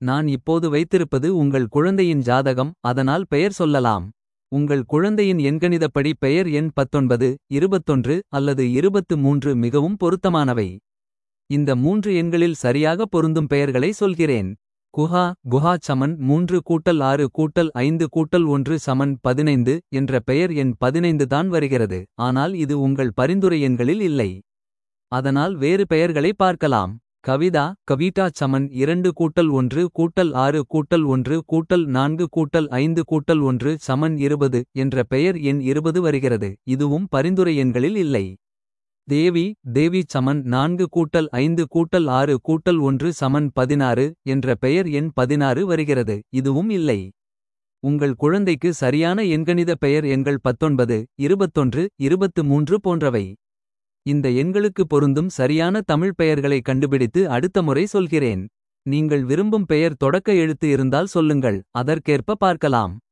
நான் இப்போது வைத்திருப்பது உங்கள் குழந்தையின் ஜாதகம் அதனால் பெயர் சொல்லலாம். உங்கள் குழந்தையின் எண்கணிதப்படி பெயர் எண் 19 21 அல்லது 23 மிகவும் பொருத்தமானவை. இந்த மூன்று எண்களில் சரியாக பொருந்தும் பெயர்களை சொல்கிறேன். குஹா குஹா சமன் 3 கூட்டல் 6 கூட்டல் 5 கூட்டல் 1 சமன் 15 என்ற பெயர் எண் 15 தான் வருகிறது. ஆனால் இது உங்கள் பரிந்துரை எண்களில் இல்லை. அதனால் வேறு பெயர்களை பார்க்கலாம். கவிதா கவிதா சமன் 2 கூட்டல் 1 கூட்டல் 6 கூட்டல் 1 கூட்டல் 4 கூட்டல் 5 கூட்டல் 1 சமன் 20 என்ற பெயர் எண் 20 வருகிறது. இதுவும் பரிந்துரை எண்களில் இல்லை. தேவி தேவி சமன் 4 கூட்டல் 5 கூட்டல் 6 கூட்டல் 1 சமன் 16 என்ற பெயர் எண் 16 வருகிறது. இதுவும் இல்லை. உங்கள் குழந்தைக்கு சரியான எண்கணித பெயர் எண்கள் 19 21 23 போன்றவை. இந்த எண்களுக்கு பொருந்தும் சரியான தமிழ் பெயர்களை கண்டுபிடித்து அடுத்த முறை சொல்கிறேன். நீங்கள் விரும்பும் பெயர் தொடக்க எழுத்து இருந்தால் சொல்லுங்கள் அதற்கேற்ப பார்க்கலாம்.